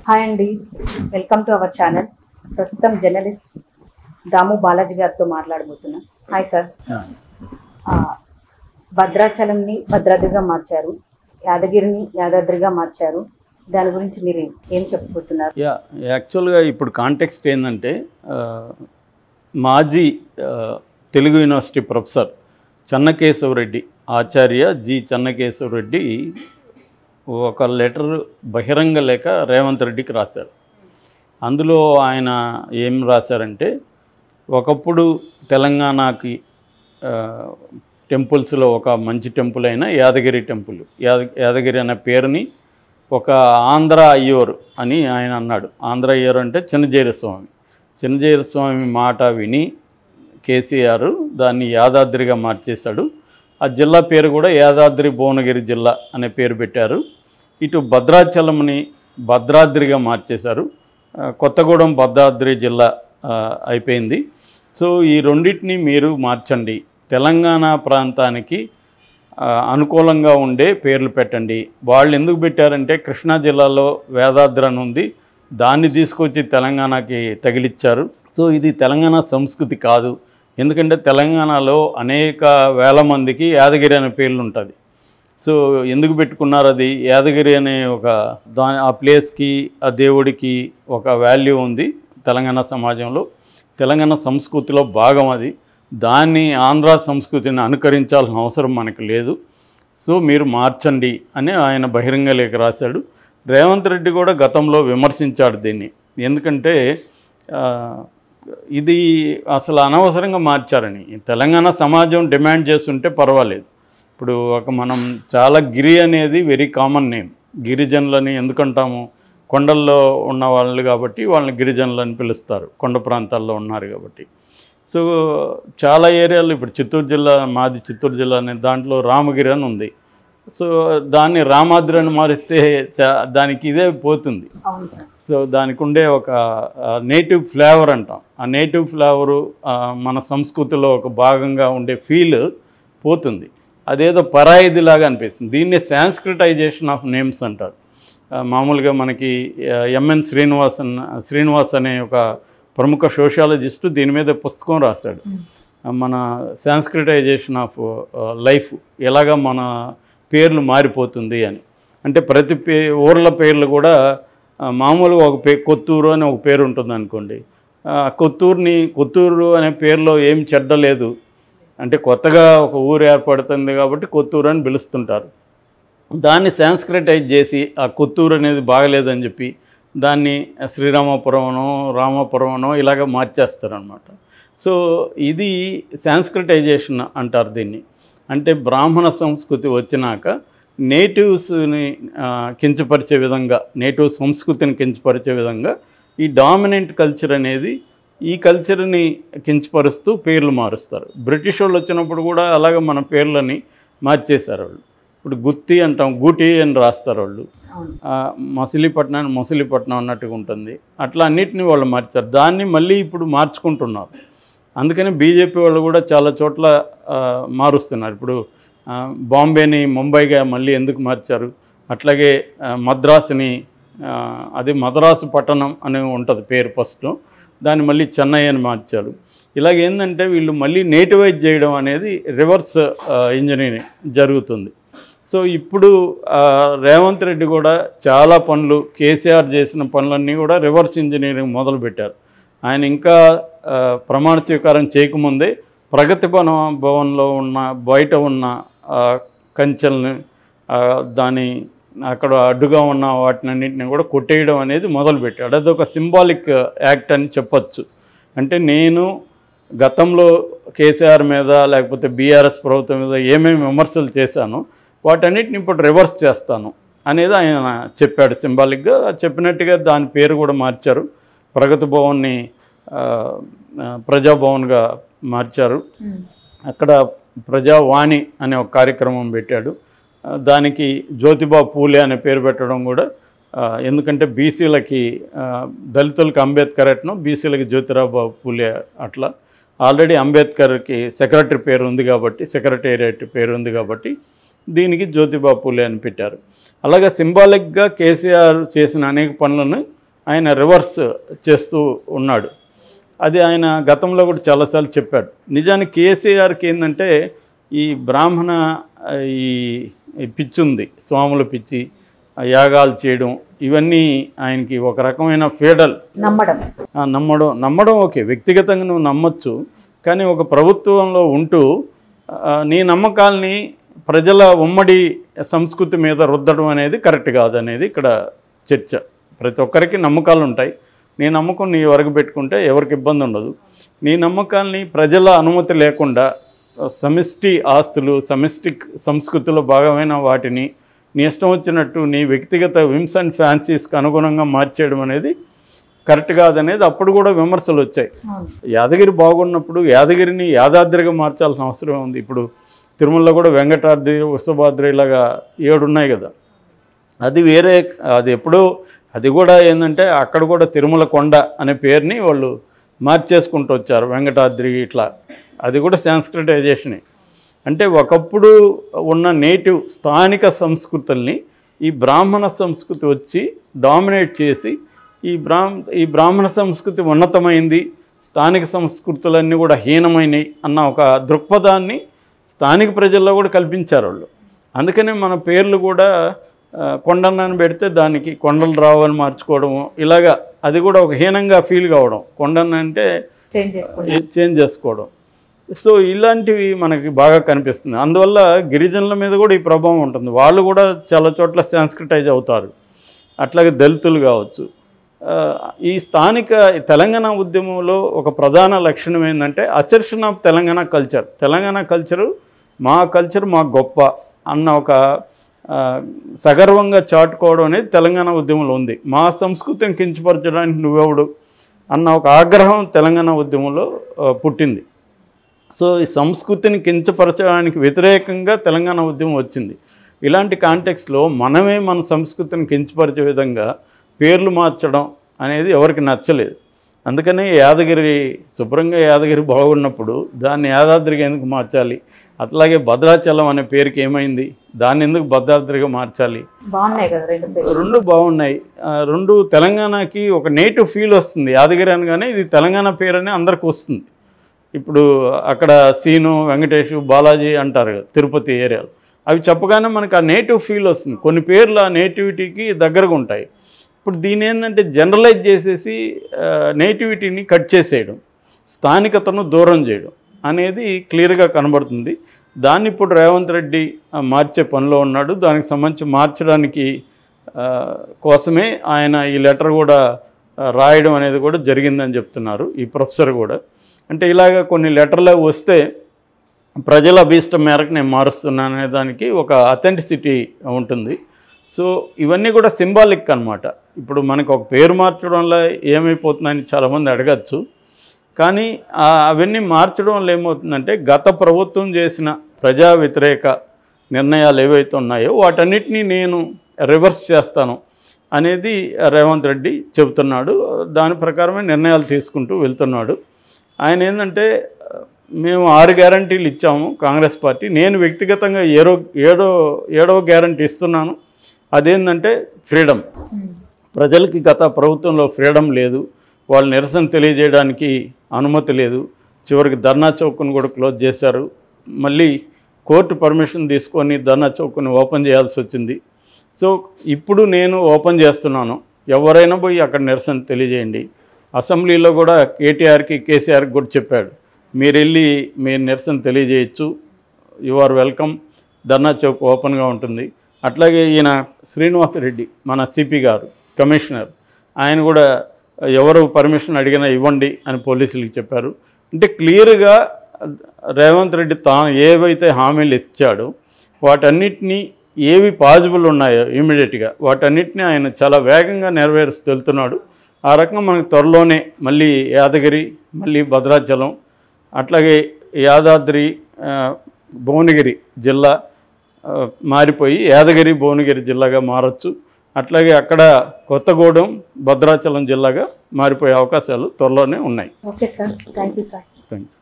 Hi అండి welcome to our channel ప్రస్తుతం journalist Damu Balaji గారితో మాట్లాడబోతున్నాం హాయ్ సార్ ఆ, భద్రాచలంని భద్రాద్రిగా మార్చారు యాదగిరిని యాదాద్రిగా మార్చారు దాని గురించి మీరు ఏం చెప్పబోతున్నారు యా యాక్చువల్గా ఇప్పుడు కాంటెక్స్ట్ ఏంటంటే ఆ, మాజీ ఆ, Telugu university professor Chennakesavareddy Acharya G Chennakesavareddy ఒక లెటర్ బహిరంగ లేఖ రేవంత్ రెడ్డికి రాశారు అందులో ఆయన ఏం రాశారంటే ఒకప్పుడు తెలంగాణకి ఆ, టెంపుల్స్లో ఒక మంచి టెంపుల్ అయిన యాదగిరి టెంపుల్ యాద యాదగిరి అనే పేరుని ఒక ఆంధ్ర అయ్యోరు అని ఆయన అన్నాడు ఆంధ్ర అయ్యోరు అంటే చిన్నజీర స్వామి చిన్నజీర స్వామి మాట విని కేసీఆర్ దాన్ని యాదాద్రిగా మార్చేశాడు ఆ జిల్లా పేరు కూడా యాదాద్రి భువనగిరి జిల్లా అనే పేరు పెట్టారు ఇటు భద్రాచలంని భద్రాద్రిగా మార్చేశారు ఆ, కొత్తగూడెం భద్రాద్రి జిల్లా ఆ, అయిపోయింది సో ఈ రెండింటిని మీరు మార్చండి తెలంగాణ ప్రాంతానికి ఆ, అనుకూలంగా ఉండే పేర్లు పెట్టండి వాళ్ళు ఎందుకు పెట్టారంటే కృష్ణా జిల్లాలో వేదాద్రి అని ఉంది దాన్ని తీసుకొచ్చి తెలంగాణకి తగిలిచ్చారు సో ఇది తెలంగాణ సంస్కృతి కాదు ఎందుకంటే తెలంగాణలో అనేక వేల మందికి యాదగిరి అనే పేర్లు ఉంటుంది సో ఎందుకు పెట్టుకున్నారు అది యాదగిరి అనే ఒక దా ఆ ప్లేస్కి ఆ దేవుడికి ఒక వాల్యూ ఉంది తెలంగాణ సమాజంలో తెలంగాణ సంస్కృతిలో భాగం అది దాన్ని ఆంధ్ర సంస్కృతిని అనుకరించాల్సిన అవసరం మనకు లేదు సో మీరు మార్చండి అని ఆయన బహిరంగ లేఖ రాశాడు రేవంత్ రెడ్డి కూడా గతంలో విమర్శించాడు దీన్ని ఎందుకంటే ఆ, ఇది అసలు అనవసరంగా మార్చారని తెలంగాణ సమాజం డిమాండ్ చేస్తుంటే పర్వాలేదు ఇప్పుడు ఒక మనం చాలా గిరి అనేది వెరీ కామన్ నేమ్ గిరిజనులని ఎందుకంటాము కొండల్లో ఉన్న వాళ్ళు కాబట్టి వాళ్ళని గిరిజనులు అని పిలుస్తారు కొండ ప్రాంతాల్లో ఉన్నారు కాబట్టి సో చాలా ఏరియాలు ఇప్పుడు చిత్తూరు జిల్లా మాది చిత్తూరు జిల్లా అనే దాంట్లో రామగిరి అని ఉంది సో దాన్ని రామాద్రి అని మారిస్తే చా- దానికి ఇదే పోతుంది అవును సార్ సో దానికి ఉండే ఒక నేటివ్ ఫ్లేవర్ అంటాం ఆ నేటివ్ ఫ్లేవరు మన సంస్కృతిలో ఒక భాగంగా ఉండే ఫీల్ పోతుంది అదేదో పరాయిదిలాగా అనిపిస్తుంది దీన్నే సాంస్క్రిటైజేషన్ ఆఫ్ నేమ్స్ అంటారు ఆ, మామూలుగా మనకి ఎంఎన్ శ్రీనివాస్ అన్న శ్రీనివాస్ అనే ఒక ప్రముఖ సోషాలజిస్టు దీని మీద పుస్తకం రాశాడు ఆ, మన సాంస్క్రిటైజేషన్ ఆఫ్ లైఫ్ ఎలాగ మన పేర్లు మారిపోతుంది అని అంటే ప్రతి పే ఊర్ల పేర్లు కూడా ఆ, మామూలుగా ఒక పే కొత్తూరు అని ఒక పేరు ఉంటుంది అనుకోండి ఆ, కొత్తూరుని కొత్తూరు అనే పేరులో ఏం చెడ్డ లేదు అంటే కొత్తగా ఒక ఊరు ఏర్పడుతుంది కాబట్టి కొత్తూరు అని పిలుస్తుంటారు దాన్ని సాంస్క్రిటైజ్ చేసి ఆ కొత్తూరు అనేది బాగలేదని చెప్పి దాన్ని శ్రీరామపురమనో రామపురమనో ఇలాగ మార్చేస్తారనమాట సో ఇది సాంస్క్రిటైజేషన్ అంటారు దీన్ని అంటే బ్రాహ్మణ సంస్కృతి వచ్చినాక నేటివ్స్ని ఆ, కించపరిచే విధంగా నేటివ్ సంస్కృతిని కించపరిచే విధంగా ఈ డామినెంట్ కల్చర్ అనేది ఈ కల్చర్ని కించపరుస్తూ పేర్లు మారుస్తారు బ్రిటిష్ వాళ్ళు వచ్చినప్పుడు కూడా అలాగే మన పేర్లని మార్చేశారు వాళ్ళు ఇప్పుడు గుత్తి అంటాం గూటి అని రాస్తారు వాళ్ళు అవును ఆ, మచిలీపట్నాన్ని మచిలీపట్నం అన్నట్టుగా ఉంటుంది అట్లా అన్నిటిని వాళ్ళు మార్చారు దాన్ని మళ్ళీ ఇప్పుడు మార్చుకుంటున్నారు అందుకని బీజేపీ వాళ్ళు కూడా చాలా చోట్ల ఆ, మారుస్తున్నారు ఇప్పుడు ఆ, బాంబేని ముంబైగా మళ్ళీ ఎందుకు మార్చారు అట్లాగే ఆ, మద్రాసుని ఆ, అది మద్రాసు పట్టణం అని ఉంటుంది పేరు ఫస్ట్ దాన్ని మళ్ళీ చెన్నై అని మార్చారు ఇలాగ ఏంటంటే వీళ్ళు మళ్ళీ నేటివైజ్ చేయడం అనేది రివర్స్ ఇంజనీరింగ్ జరుగుతుంది సో ఇప్పుడు ఆ, రేవంత్ రెడ్డి కూడా చాలా పనులు కేసీఆర్ చేసిన పనులన్నీ కూడా రివర్స్ ఇంజనీరింగ్ మొదలుపెట్టారు ఆయన ఇంకా ఆ, ప్రమాణ స్వీకారం చేయకముందే ప్రగతి భవన భవన్లో ఉన్న బయట ఉన్న ఆ, కంచెల్ని ఆ, దాని అక్కడ అడ్డుగా ఉన్న వాటినన్నింటిని కూడా కొట్టేయడం అనేది మొదలుపెట్టాడు అదొక సింబాలిక్ యాక్ట్ అని చెప్పొచ్చు అంటే నేను గతంలో కేసీఆర్ మీద లేకపోతే బీఆర్ఎస్ ప్రభుత్వం మీద ఏమేమి విమర్శలు చేశానో వాటన్నిటిని ఇప్పుడు రివర్స్ చేస్తాను అనేది ఆయన చెప్పాడు సింబాలిక్గా చెప్పినట్టుగా దాని పేరు కూడా మార్చారు ప్రగతి భవన్ని ఆ, ఆ, ప్రజాభవన్గా మార్చారు ఉమ్. అక్కడ ప్రజావాణి అనే ఒక కార్యక్రమం పెట్టాడు ఆ, దానికి జ్యోతిబా పూలే అనే పేరు పెట్టడం కూడా ఆ, ఎందుకంటే బీసీలకి ఆ, దళితులకి అంబేద్కర్ ఎట్నో బీసీలకి జ్యోతిరావు పూలే అట్లా ఆల్రెడీ అంబేద్కర్కి సెక్రటరీ పేరు ఉంది కాబట్టి సెక్రటేరియట్ పేరు ఉంది కాబట్టి దీనికి జ్యోతిబా పూలే అని పెట్టారు అలాగే సింబాలిక్గా కేసీఆర్ చేసిన అనేక పనులను ఆయన రివర్స్ చేస్తూ ఉన్నాడు అది ఆయన గతంలో కూడా చాలాసార్లు చెప్పాడు నిజానికి కేసీఆర్కి ఏంటంటే ఈ బ్రాహ్మణ ఆ, ఈ ఈ పిచ్చి ఉంది స్వాముల పిచ్చి ఆ యాగాలు చేయడం ఇవన్నీ ఆయనకి ఒక రకమైన ఫేడల్ నమ్మడం ఆ, నమ్మడం నమ్మడం ఓకే వ్యక్తిగతంగా నువ్వు నమ్మొచ్చు కానీ ఒక ప్రభుత్వంలో ఉంటూ ఆ, నీ నమ్మకాల్ని ప్రజల ఉమ్మడి సంస్కృతి మీద రుద్దడం అనేది కరెక్ట్ కాదనేది ఇక్కడ చర్చ ప్రతి ఒక్కరికి నమ్మకాలు ఉంటాయి నీ నమ్మకం నీ వరకు పెట్టుకుంటే ఎవరికి ఇబ్బంది ఉండదు నీ నమ్మకాల్ని ప్రజల అనుమతి లేకుండా ఆ, సమిష్టి ఆస్తులు సమిష్టిక్ సంస్కృతిలో భాగమైన వాటిని నీ ఇష్టం వచ్చినట్టు నీ వ్యక్తిగత విమ్స్ అండ్ ఫ్యాన్సీస్కి అనుగుణంగా మార్చేయడం అనేది కరెక్ట్ కాదనేది అప్పుడు కూడా విమర్శలు వచ్చాయి అవును యాదగిరి బాగున్నప్పుడు యాదగిరిని యాదాద్రిగా మార్చాల్సిన అవసరం ఉంది ఇప్పుడు తిరుమలలో కూడా వెంకటాద్రి వృషభాద్రి ఇలాగా ఏడు ఉన్నాయి కదా అది వేరే అది ఎప్పుడో అది కూడా ఏంటంటే అక్కడ కూడా తిరుమల కొండ అనే పేరుని వాళ్ళు మార్చేసుకుంటూ వచ్చారు వెంకటాద్రి ఇట్లా అది కూడా సాంస్క్రిటైజేషనే అంటే ఒకప్పుడు ఉన్న నేటివ్ స్థానిక సంస్కృతుల్ని ఈ బ్రాహ్మణ సంస్కృతి వచ్చి డామినేట్ చేసి ఈ బ్రాహ్మ ఈ బ్రాహ్మణ సంస్కృతి ఉన్నతమైంది స్థానిక సంస్కృతులన్నీ కూడా హీనమైనవి అన్న ఒక దృక్పథాన్ని స్థానిక ప్రజల్లో కూడా కల్పించారు వాళ్ళు అందుకనే మన పేర్లు కూడా ఆ, కొండన్నని పెడితే దానికి కొండలు రావు అని మార్చుకోవడము ఇలాగా అది కూడా ఒక హీనంగా ఫీల్ కావడం కొండన్న అంటే చేంజ్ చేసుకుంటాం చేంజ్ చేసుకోవడం సో ఇలాంటివి మనకి బాగా కనిపిస్తుంది అందువల్ల గిరిజనుల మీద కూడా ఈ ప్రభావం ఉంటుంది వాళ్ళు కూడా చాలా చోట్ల సాంస్క్రిటైజ్ అవుతారు అట్లాగే దళితులు కావచ్చు ఆ, ఈ స్థానిక ఈ తెలంగాణ ఉద్యమంలో ఒక ప్రధాన లక్షణం ఏంటంటే assertion of Telangana culture Telangana culture మా కల్చర్ మా గొప్ప అన్న ఒక ఆ, సగర్వంగా చాటుకోవడం అనేది తెలంగాణ ఉద్యమంలో ఉంది మా సంస్కృతిని కించపరచడానికి నువ్వెవడు అన్న ఒక ఆగ్రహం తెలంగాణ ఉద్యమంలో ఆ, పుట్టింది సో ఈ సంస్కృతిని కించపరచడానికి వ్యతిరేకంగా తెలంగాణ ఉద్యమం వచ్చింది ఇలాంటి కాంటెక్స్లో మనమే మన సంస్కృతిని కించపరిచే విధంగా పేర్లు మార్చడం అనేది ఎవరికి నచ్చలేదు అందుకనే యాదగిరి శుభ్రంగా యాదగిరి బాగున్నప్పుడు దాన్ని యాదాద్రిగా ఎందుకు మార్చాలి అట్లాగే భద్రాచలం అనే పేరుకి ఏమైంది దాన్ని ఎందుకు భద్రాద్రిగా మార్చాలి బాగున్నాయి కదా రెండు పేర్లు రెండు బాగున్నాయి ఆ, రెండు తెలంగాణకి ఒక నేటివ్ ఫీల్ వస్తుంది యాదగిరి అనగానే ఇది తెలంగాణ పేరు అని అందరికి వస్తుంది ఇప్పుడు అక్కడ సీను వెంకటేష్ బాలాజీ అంటారు కదా తిరుపతి ఏరియాలో అవి చెప్పగానే మనకు ఆ నేటివ్ ఫీల్ వస్తుంది కొన్ని పేర్లు ఆ నేటివిటీకి దగ్గరగా ఉంటాయి ఇప్పుడు దీని ఏంటంటే జనరలైజ్ చేసేసి నేటివిటీని కట్ చేసేయడం స్థానికతను దూరం చేయడం అనేది క్లియర్గా కనబడుతుంది దాన్ని ఇప్పుడు రేవంత్ రెడ్డి ఆ, మార్చే పనిలో ఉన్నాడు దానికి సంబంధించి మార్చడానికి ఆ, కోసమే ఆయన ఈ లెటర్ కూడా ఆ, రాయడం అనేది కూడా జరిగిందని చెప్తున్నారు ఈ ప్రొఫెసర్ కూడా అంటే ఇలాగ కొన్ని లెటర్లు వస్తే ప్రజల అభీష్టం మేరకు నేను మారుస్తున్నాను అనే దానికి ఒక అథెంటిసిటీ ఉంటుంది సో ఇవన్నీ కూడా సింబాలిక్ అన్నమాట ఇప్పుడు మనకు ఒక పేరు మార్చడం వల్ల ఏమైపోతుందని చాలామంది అడగచ్చు కానీ ఆ అవన్నీ మార్చడం వల్ల ఏమవుతుందంటే గత ప్రభుత్వం చేసిన ప్రజా వ్యతిరేక నిర్ణయాలు ఏవైతే ఉన్నాయో వాటన్నిటినీ నేను రివర్స్ చేస్తాను అనేది రేవంత్ రెడ్డి చెబుతున్నాడు దాని ప్రకారమే నిర్ణయాలు తీసుకుంటూ వెళ్తున్నాడు ఆయన ఏంటంటే మేము ఆరు గ్యారంటీలు ఇచ్చాము కాంగ్రెస్ పార్టీ నేను వ్యక్తిగతంగా ఏడో ఏడో ఏడవ గ్యారంటీ ఇస్తున్నాను అదేంటంటే ఫ్రీడమ్ ఉమ్. ప్రజలకి గత ప్రభుత్వంలో ఫ్రీడమ్ లేదు వాళ్ళు నిరసన తెలియజేయడానికి అనుమతి లేదు చివరికి ధర్నా చౌక్ను కూడా క్లోజ్ చేశారు మళ్ళీ కోర్టు పర్మిషన్ తీసుకొని ధర్నా చౌక్ని ఓపెన్ చేయాల్సి వచ్చింది సో ఇప్పుడు నేను ఓపెన్ చేస్తున్నాను ఎవరైనా పోయి అక్కడ నిరసన తెలియజేయండి అసెంబ్లీలో కూడా కేటీఆర్కి కేసీఆర్కి కూడా చెప్పాడు మీరు వెళ్ళి మీరు నిరసన తెలియజేయచ్చు you are welcome Dharna Chowk ఓపెన్గా ఉంటుంది అట్లాగే ఈయన శ్రీనివాసరెడ్డి మన సిపి గారు కమిషనర్ ఆయన కూడా ఎవరు పర్మిషన్ అడిగినా ఇవ్వండి అని పోలీసులకి చెప్పారు అంటే క్లియర్గా రేవంత్ రెడ్డి తాను ఏవైతే హామీలు ఇచ్చాడో వాటన్నిటినీ ఏవి పాజిబుల్ ఉన్నాయో ఇమీడియట్గా వాటన్నిటిని ఆయన చాలా వేగంగా నెరవేరుస్తూ వెళ్తున్నాడు ఆ రకంగా మనకు త్వరలోనే మళ్ళీ యాదగిరి మళ్ళీ భద్రాచలం అట్లాగే యాదాద్రి ఆ, భువనగిరి జిల్లా ఆ, మారిపోయి యాదగిరి భువనగిరి జిల్లాగా మారచ్చు అట్లాగే అక్కడ కొత్తగూడెం భద్రాచలం జిల్లాగా మారిపోయే అవకాశాలు త్వరలోనే ఉన్నాయి okay sir thank you sir thank you